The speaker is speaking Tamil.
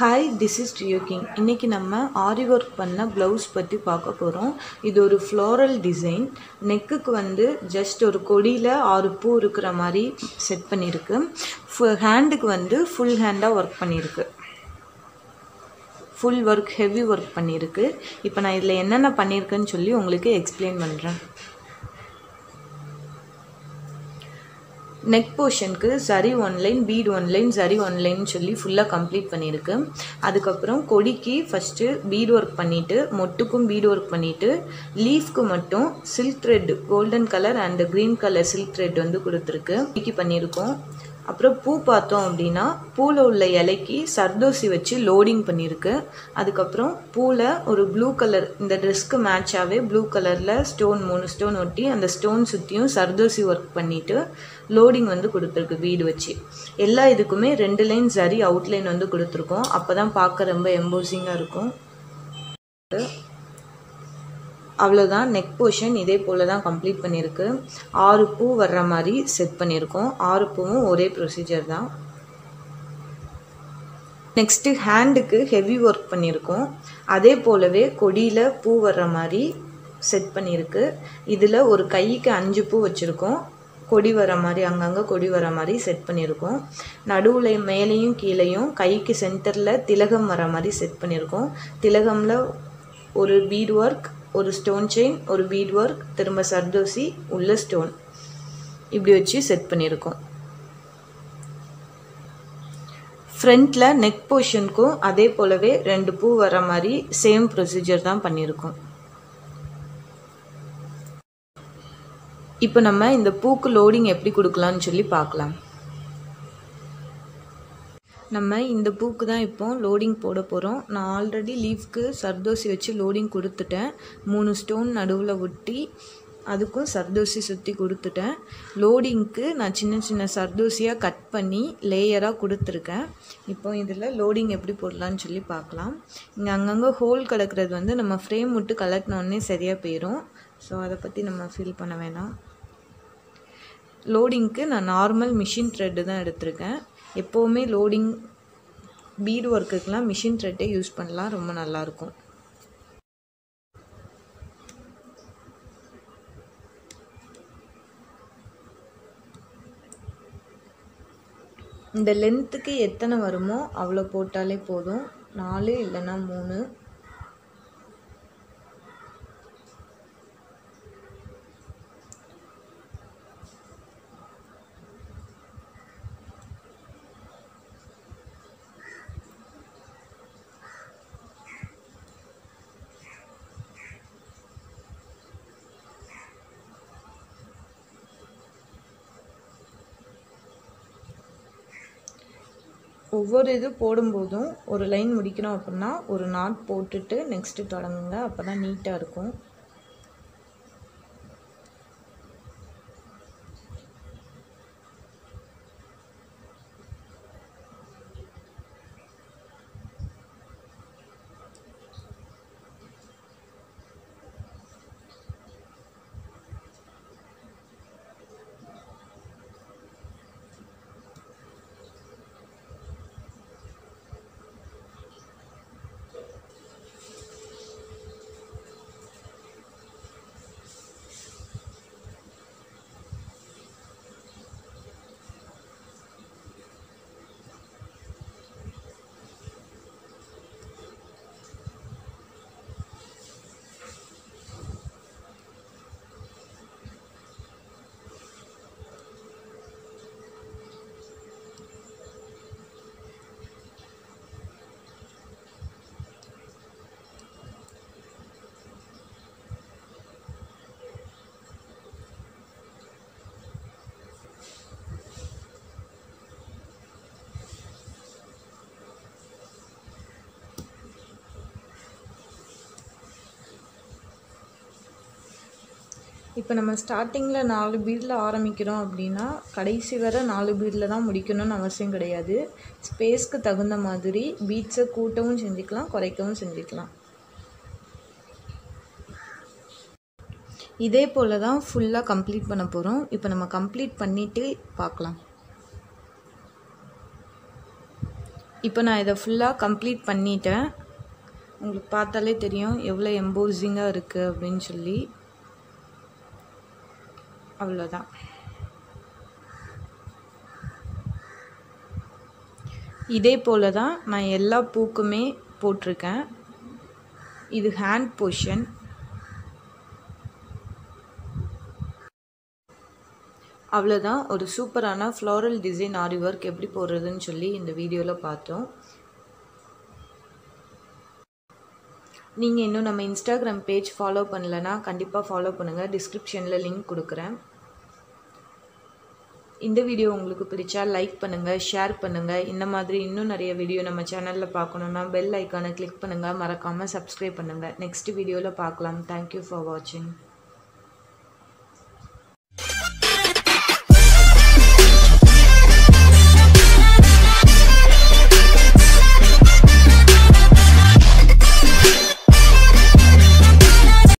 hi this is Rio King இன்றைக்கி நம்ம ஆரி ஒர்க் பண்ண ப்ளவுஸ் பற்றி பார்க்க போகிறோம் இது ஒரு ஃப்ளோரல் டிசைன் நெக்குக்கு வந்து ஜஸ்ட் ஒரு கொடியில் ஆறு பூ இருக்கிற மாதிரி செட் பண்ணியிருக்கு ஹேண்டுக்கு வந்து ஃபுல் ஹேண்டாக ஒர்க் பண்ணியிருக்கு ஃபுல் ஒர்க் ஹெவி ஒர்க் பண்ணியிருக்கு இப்போ நான் இதில் என்னென்ன பண்ணியிருக்கேன்னு சொல்லி உங்களுக்கு எக்ஸ்பிளைன் பண்ணுறேன் நெக் போர்ஷனுக்கு சரி one line bead one line சரி ஒன் லைன் சொல்லி ஃபுல்லாக கம்ப்ளீட் பண்ணியிருக்கு அதுக்கப்புறம் கொடிக்கு ஃபஸ்ட்டு பீட் ஒர்க் பண்ணிவிட்டு மொட்டுக்கும் பீட் ஒர்க் பண்ணிவிட்டு லீஃப்க்கு மட்டும் silk thread golden colour and green colour silk thread வந்து கொடுத்துருக்கு கொடிக்கு பண்ணியிருக்கோம் அப்புறம் பூ பார்த்தோம் அப்படின்னா பூவில் உள்ள இலைக்கு சர்தோசி வச்சு லோடிங் பண்ணியிருக்கு அதுக்கப்புறம் பூவில் ஒரு ப்ளூ கலர் இந்த ட்ரெஸ்க்கு மேட்சாகவே ப்ளூ கலரில் ஸ்டோன் மூணு ஸ்டோன் ஒட்டி அந்த ஸ்டோன் சுற்றியும் சர்தோசி ஒர்க் பண்ணிவிட்டு லோடிங் வந்து கொடுத்துருக்கு வீடு வச்சு எல்லா இதுக்குமே ரெண்டு லைன் சரி அவுட்லைன் வந்து கொடுத்துருக்கோம் அப்போ தான் பார்க்க ரொம்ப எம்போசிங்காக இருக்கும் அவ்வளோதான் நெக் போர்ஷன் இதே போல் தான் கம்ப்ளீட் பண்ணியிருக்கு ஆறு பூ வர்ற மாதிரி செட் பண்ணியிருக்கோம் ஆறு பூவும் ஒரே ப்ரொசீஜர் தான் நெக்ஸ்ட்டு ஹேண்டுக்கு ஹெவி ஒர்க் பண்ணியிருக்கோம் அதே போலவே கொடியில் பூ வர்ற மாதிரி செட் பண்ணியிருக்கு இதில் ஒரு கைக்கு அஞ்சு பூ வச்சுருக்கோம் கொடி வர மாதிரி அங்கங்கே கொடி வர மாதிரி செட் பண்ணியிருக்கோம் நடுவில் மேலேயும் கீழேயும் கைக்கு சென்டரில் திலகம் வர மாதிரி செட் பண்ணியிருக்கோம் திலகமில் ஒரு பீட் ஒர்க் ஒரு ஸ்டோன் செயின் ஒரு பீட் ஒர்க் திரும்ப சர்தோசி உள்ள ஸ்டோன் இப்படி வச்சு செட் பண்ணியிருக்கோம் ஃப்ரண்ட்டில் நெக் போர்ஷனுக்கும் அதே போலவே ரெண்டு பூ வர மாதிரி சேம் ப்ரொசீஜர் தான் பண்ணியிருக்கோம் இப்போ நம்ம இந்த பூக்கு லோடிங் எப்படி கொடுக்கலான்னு சொல்லி பார்க்கலாம் நம்ம இந்த பூக்கு தான் இப்போ லோடிங் போட போகிறோம் நான் ஆல்ரெடி லீஃப்க்கு சர்தோசி வச்சு லோடிங் கொடுத்துட்டேன் மூணு ஸ்டோன் நடுவில் ஒட்டி அதுக்கும் சர்தோசி சுற்றி கொடுத்துட்டேன் லோடிங்க்கு நான் சின்ன சின்ன சர்தோசியாக கட் பண்ணி லேயராக கொடுத்துருக்கேன் இப்போ இதில் லோடிங் எப்படி போடலான்னு சொல்லி பார்க்கலாம் இங்கே அங்கங்கே ஹோல் கிடக்கிறது வந்து நம்ம ஃப்ரேம் விட்டு கலட்டினோடனே சரியாக போயிடும் ஸோ அதை பற்றி நம்ம ஃபீல் பண்ண வேணாம் லோடிங்க்கு நான் நார்மல் மிஷின் த்ரெட்டு தான் எடுத்திருக்கேன் எப்போவுமே லோடிங் பீடு ஒர்க்குக்கெலாம் மிஷின் த்ரெட்டே யூஸ் பண்ணலாம் ரொம்ப நல்லாயிருக்கும் இந்த லென்த்துக்கு எத்தனை வருமோ அவ்வளோ போட்டாலே போதும் நாலு இல்லைன்னா மூணு ஒவ்வொரு இது போடும்போதும் ஒரு லைன் முடிக்கணும் அப்படின்னா ஒரு நாட் போட்டுட்டு நெக்ஸ்ட்டு தொடங்குங்க அப்போ தான் நீட்டாக இருக்கும் இப்போ நம்ம ஸ்டார்டிங்கில் நாலு பீடில் ஆரம்பிக்கிறோம் அப்படின்னா கடைசி வரை நாலு பீடில் தான் முடிக்கணும்னு அவசியம் கிடையாது ஸ்பேஸ்க்கு தகுந்த மாதிரி பீட்ஸை கூட்டவும் செஞ்சுக்கலாம் குறைக்கவும் செஞ்சுக்கலாம் இதே போல் தான் ஃபுல்லாக கம்ப்ளீட் பண்ண போகிறோம் இப்போ நம்ம கம்ப்ளீட் பண்ணிவிட்டு பார்க்கலாம் இப்போ நான் இதை ஃபுல்லாக கம்ப்ளீட் பண்ணிட்டேன் உங்களுக்கு பார்த்தாலே தெரியும் எவ்வளோ எம்போசிங்காக இருக்குது அப்படின்னு சொல்லி அவ்வளோதான் இதே போல் தான் நான் எல்லா பூக்குமே போட்டிருக்கேன் இது ஹேண்ட் போர்ஷன் அவ்வளோதான் ஒரு சூப்பரான ஃப்ளோரல் டிசைன் ஆரி ஒர்க் எப்படி போடுறதுன்னு சொல்லி இந்த வீடியோவில் பார்த்தோம் நீங்கள் இன்னும் நம்ம இன்ஸ்டாகிராம் பேஜ் ஃபாலோ பண்ணலன்னா கண்டிப்பாக ஃபாலோ பண்ணுங்கள் டிஸ்கிரிப்ஷனில் லிங்க் கொடுக்குறேன் இந்த வீடியோ உங்களுக்கு பிடிச்சா லைக் பண்ணுங்கள் ஷேர் பண்ணுங்கள் இந்த மாதிரி இன்னும் நிறைய வீடியோ நம்ம சேனலில் பார்க்கணுன்னா பெல் ஐக்கானை கிளிக் பண்ணுங்கள் மறக்காமல் சப்ஸ்கிரைப் பண்ணுங்கள் நெக்ஸ்ட் வீடியோவில் பார்க்கலாம் தேங்க்யூ ஃபார் வாட்சிங்